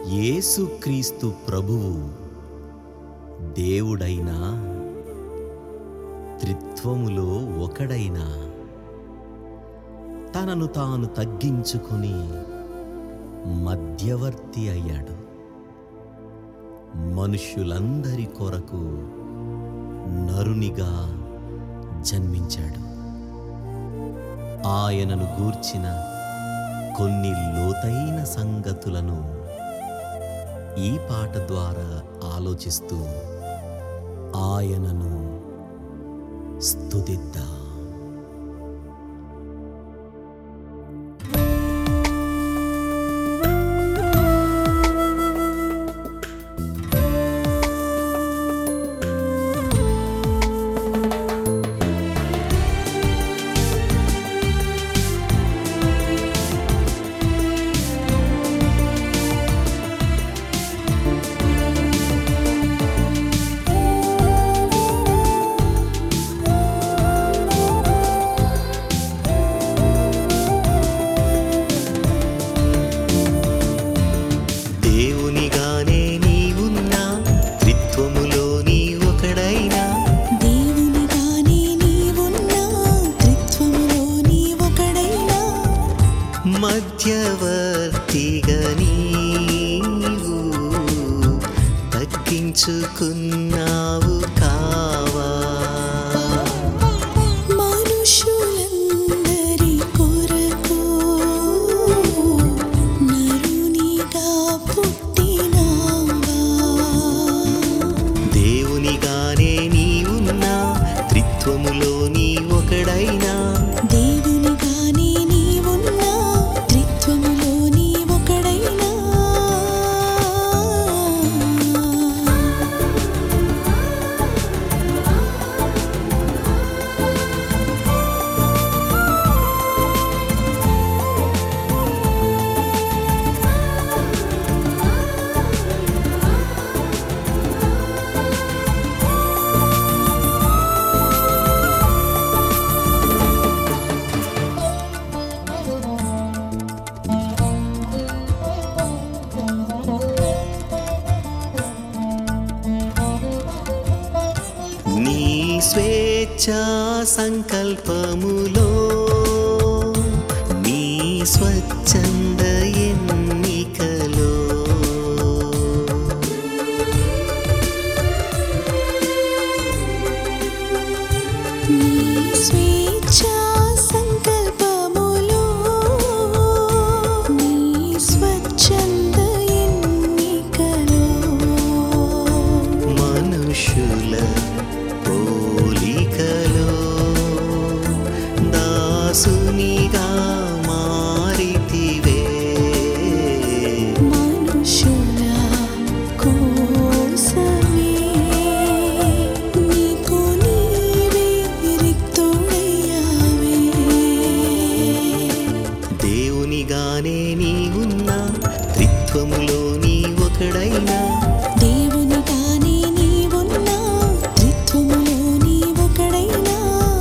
యేసుక్రీస్తు ప్రభువు దేవుడైనా త్రిత్వములో ఒకడైనా తనను తాను తగ్గించుకుని మధ్యవర్తి అయ్యాడు మనుష్యులందరి కొరకు నరునిగా జన్మించాడు ఆయనను గూర్చిన కొన్ని లోతైన సంగతులను ఈ పాట ద్వారా ఆలోచిస్తూ ఆయనను స్తుతిద్దాం దేవునిగానే నీవున్నా త్రిత్వములో నీ ఒకడైనా దేవునిగానే నీవున్నా త్రిత్వములో నీ ఒకడైనా మధ్యవర్తిగా నీవు తగ్గించుకున్నావు కావా మనుషులందరి కొరకు నరునిగా పుట్టినావా దేవునిగానే నీవున్నా త్రిత్వములో నీ ఒకడైనా దేవునిగానే నీవున్నా త్రిత్వములో నీ ఒకడైనా నీ స్వేచ్ఛా సంకల్పములో నీ స్వచ్ఛంద ఎన్నికలో నీ స్వేచ్ఛా సంకల్పములో నీ స్వచ్ఛంద ఎన్నికలో మనుషుల పోలికలో దాసునిగా మారితివే మనుషుల కోసమే నీకు నీవే రిక్తుడయ్యావే దేవునిగానే నీవున్నా త్రిత్వములో నీ ఒకడైనా దేవునిగానే నీవున్నా త్రిత్వములో నీ ఒకడైనా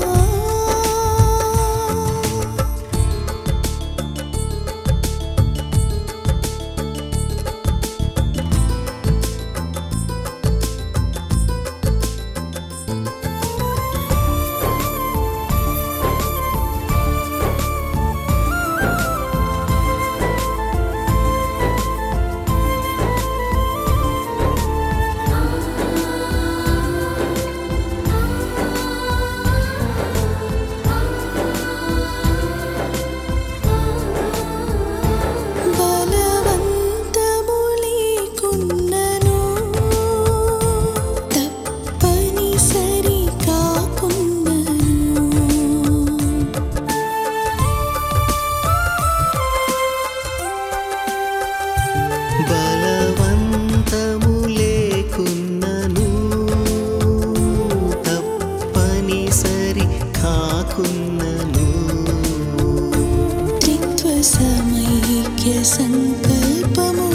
బలవంతము లేకున్నను తప్పనిసరి కాకున్నను బలవంతము లేకున్నను తప్పనిసరి కాకున్నను త్రిత్వ సమైక్య సంకల్పము